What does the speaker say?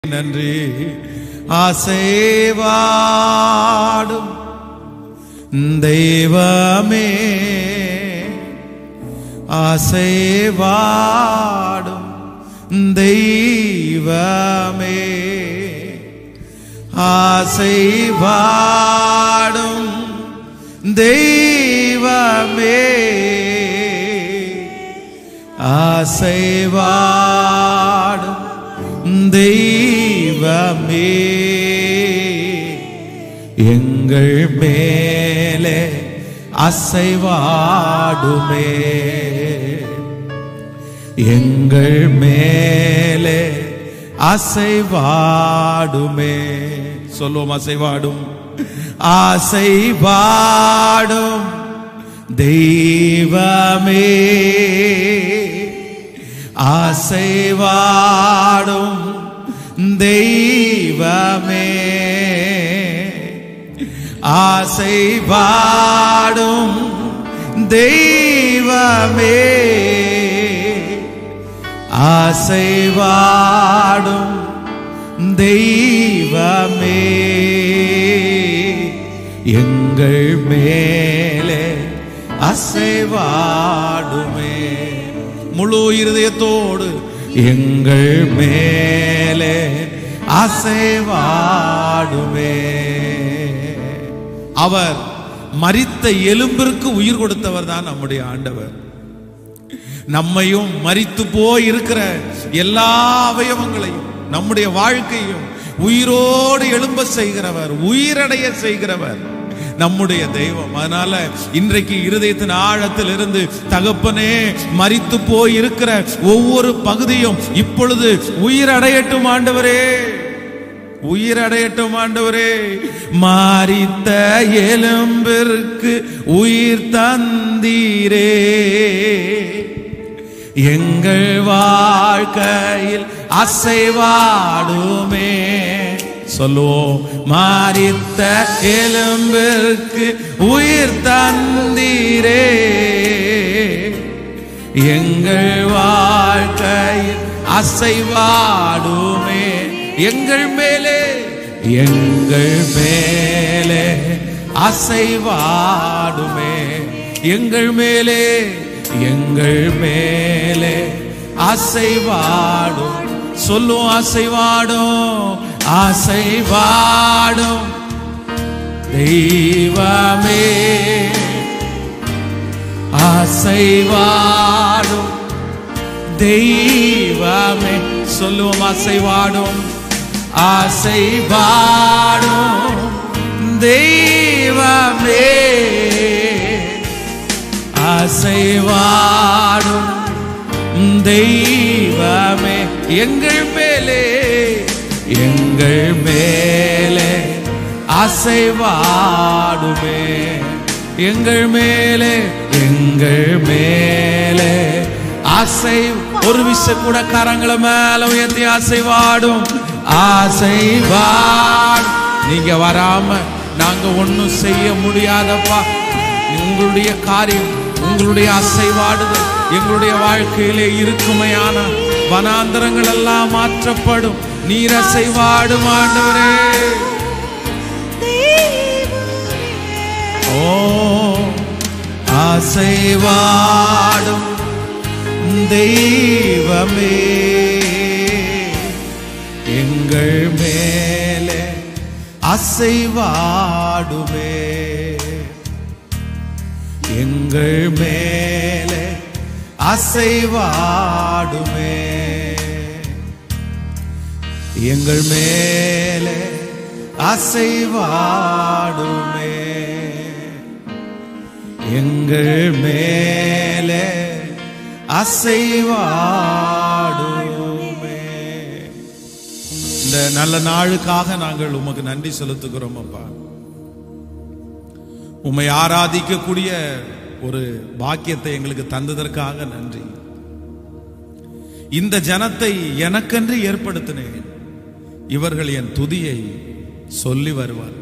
நன்றி ஆசைவாடும் தெய்வமே ஆசைவாடும் தெய்வமே ஆசைவாடும் தெய்வமே ஆசைவாடும் தெய்வமே எங்கள் மேலே அசைவாடுமே எங்கள் மேலே அசைவாடுமே சொல்லுவோம் அசைவாடும் ஆசைவாடும் தெய்வமே ஆசைவாடும் தெய்வமே ஆசைவாடும் தெய்வமே ஆசைவாடும் தெய்வமே எங்கள் மேலே அசைவாடுமே முழு இருதயத்தோடு எங்கள் மேலே அசைவாடுமே அவர் மரித்த எலும்பிற்கு உயிர் கொடுத்தவர் தான் நம்முடைய ஆண்டவர் நம்மையும் மரித்து போய் இருக்கிற எல்லா அவயவங்களையும் நம்முடைய வாழ்க்கையும் உயிரோடு எழும்ப செய்கிறவர் உயிரடைய செய்கிறவர் நம்முடைய தெய்வம் அதனால இன்றைக்கு இருதயத்தின் ஆழத்தில் இருந்து தகப்பனே மரித்து போய் இருக்கிற ஒவ்வொரு பகுதியும் இப்பொழுது உயிரடையட்டும் ஆண்டவரே உயிரடையட்டும் ஆண்டவரே மாறித்த எலும்பிற்கு உயிர் தந்தீரே எங்கள் வாழ்க்கையில் அசைவாடுமே சொல்லுவோம் மாறித்த எலும்பிற்கு உயிர் தந்தீரே எங்கள் வாழ்க்கையில் அசைவாடுமே எங்கள் மேலே எங்கள் மேலே அசைவாடுமே எங்கள் மேலே எங்கள் மேலே அசைவாடும் சொல்லும் அசைவாடும் அசைவாடும் தெய்வமே அசைவாடும் தெய்வமே சொல்லுவோம் அசைவாடும் அசைவாடும் தெய்வமே அசைவாடும் தெய்வமே எங்கள் மேலே எங்கள் மேலே அசைவாடுமே எங்கள் மேலே எங்கள் மேலே அசை ஒரு விஷயம் கூட கரங்களை மேல உயர்த்தி அசைவாடும் அசைவாடும் நீங்க வராம நாங்க ஒண்ணும் செய்ய முடியாதப்பா உங்களுடைய காரியம் உங்களுடைய அசைவாடுதல் எங்களுடைய வாழ்க்கையிலே இருக்குமையான வனாந்தரங்கள் எல்லாம் மாற்றப்படும் நீர் அசைவாடும் ஆண்டவரே ஓ அசைவாடும் தெய்வமே எங்கள் மேலே அசைவாடுமே எங்கள் மேலே அசைவாடுமே எங்கள் மேலே அசைவாடுமே எங்கள் மேலே அசைவாடுமே இந்த நல்ல நாளுக்காக நாங்கள் உமக்கு நன்றி செலுத்துகிறோம் அப்பா உம்மை ஆராதிக்கக்கூடிய ஒரு பாக்கியத்தை எங்களுக்கு தந்ததற்காக நன்றி இந்த ஜனத்தை எனக்கென்று ஏற்படுத்தினேன் இவர்கள் என் துதியை சொல்லி வருவார்